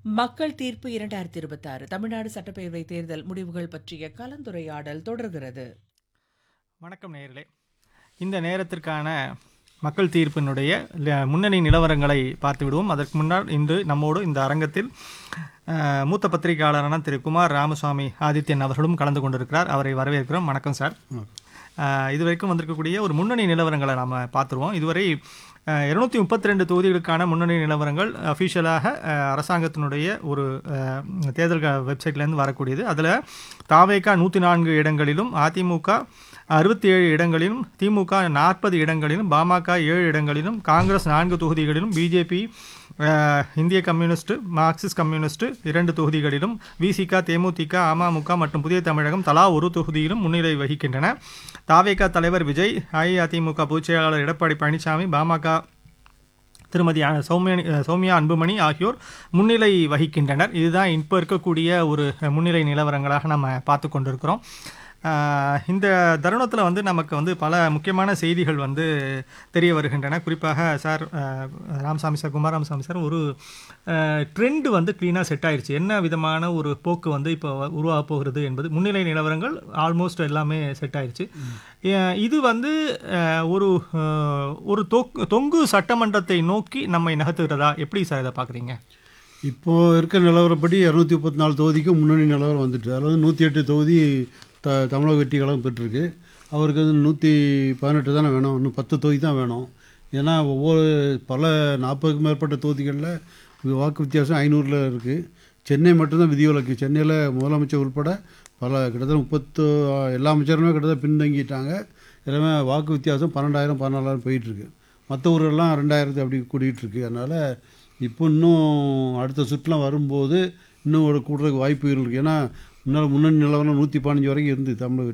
மக்கள் தீர்ப்பு இரண்டாயிரத்தி இருபத்தாறு தமிழ்நாடு சட்டப்பேரவை தேர்தல் முடிவுகள் பற்றிய கலந்துரையாடல் தொடர்கிறது வணக்கம் நேயர்களே இந்த நேரத்திற்கான மக்கள் தீர்ப்பினுடைய ல- முன்னணி நிலவரங்களை பார்த்து விடுவோம் அதற்கு முன்னால் இன்று நம்மோடு இந்த அரங்கத்தில் அஹ், மூத்த பத்திரிகையாளரான திரு குமார் ராமசுவாமி ஆதித்யன் அவர்களும் கலந்து கொண்டிருக்கிறார் அவரை வரவேற்கிறோம் வணக்கம் சார் அஹ், இதுவரைக்கும் வந்திருக்கக்கூடிய ஒரு முன்னணி நிலவரங்களை நாம் பார்த்துருவோம் இதுவரை இருநூத்தி முப்பத்தி ரெண்டு தொகுதிகளுக்கான முன்னணி நிலவரங்கள் அஃபிஷியலாக அரசாங்கத்தினுடைய ஒரு அஹ், தேர்தல் க- வெப்சைட்லேருந்து வரக்கூடியது அதில் தாவேகா நூற்றி நான்கு இடங்களிலும் அதிமுக அறுபத்தி ஏழு இடங்களிலும் திமுக நாற்பது இடங்களிலும் பாமக ஏழு இடங்களிலும் காங்கிரஸ் நான்கு தொகுதிகளிலும் பிஜேபி இந்திய கம்யூனிஸ்ட் மார்க்சிஸ்ட் கம்யூனிஸ்ட் இரண்டு தொகுதிகளிலும் விசிக தேமுதிக அமமுக மற்றும் புதிய தமிழகம் தலா ஒரு தொகுதியிலும் முன்னிலை வகிக்கின்றன தாவேகா தலைவர் விஜய் அஇஅதிமுக பொதுச் செயலாளர் எடப்பாடி பழனிசாமி பாமக திருமதி அ- சௌமியா சௌமியா அன்புமணி ஆகியோர் முன்னிலை வகிக்கின்றனர் இதுதான் இப்போ இருக்கக்கூடிய ஒரு முன்னிலை நிலவரங்களாக நம்ம பார்த்து கொண்டிருக்கிறோம் ஆஹ் இந்த தருணத்தில் வந்து நமக்கு வந்து பல முக்கியமான செய்திகள் வந்து தெரிய வருகின்றன குறிப்பாக sir ah Ramasamy sir Kumar Ramasamy sir ஒரு ட்ரெண்ட் வந்து க்ளீனாக செட் ஆயிருச்சு என்ன விதமான ஒரு போக்கு வந்து இப்போ உருவாக போகிறது என்பது முன்னிலை நிலவரங்கள் ஆல்மோஸ்ட் எல்லாமே செட் ஆயிருச்சு அஹ் இது வந்து அஹ், ஒரு அஹ், ஒரு தொக்- தொங்கு சட்டமன்றத்தை நோக்கி நம்மை நகர்த்துகிறதா எப்படி சார் இதை பார்க்குறீங்க இப்போ இருக்க நிலவரப்படி இரநூத்தி முப்பத்தி நாலு தொகுதிக்கு முன்னணி நிலவரம் வந்துட்டு அதில் வந்து நூற்றி எட்டு தொகுதி த தமிழக வெற்றி கழகம் பெற்றிருக்கு அவருக்கு வந்து நூற்றி பதினெட்டு தானே வேணும் இன்னும் பத்து தொகுதி தான் வேணும் ஏன்னா ஒவ்வொரு பல நாற்பதுக்கும் மேற்பட்ட தொகுதிகளில் வாக்கு வித்தியாசம் ஐநூறில் இருக்குது சென்னை மட்டும்தான் விதிவிலக்கு சென்னையில் முதலமைச்சர் உட்பட பல கிட்டத்தட்ட முப்பத்து எல்லா அமைச்சருமே கிட்டத்தட்ட பின்தங்கிட்டாங்க எல்லாமே வாக்கு வித்தியாசம் பன்னெண்டாயிரம் பதினாலாயிரம் போயிட்டுருக்கு மற்ற ஊரெல்லாம் ரெண்டாயிரத்து அப்படி கூடிட்டு இருக்கு அதனால் இப்போ இன்னும் அடுத்த சுற்றுலாம் வரும்போது இன்னும் ஒரு கூடுறதுக்கு வாய்ப்புகள் இருக்குது ஏன்னா முன்னால் முன்னணி நிலவரம் நூற்றி பதினஞ்சு வரைக்கும் இருந்து தமிழக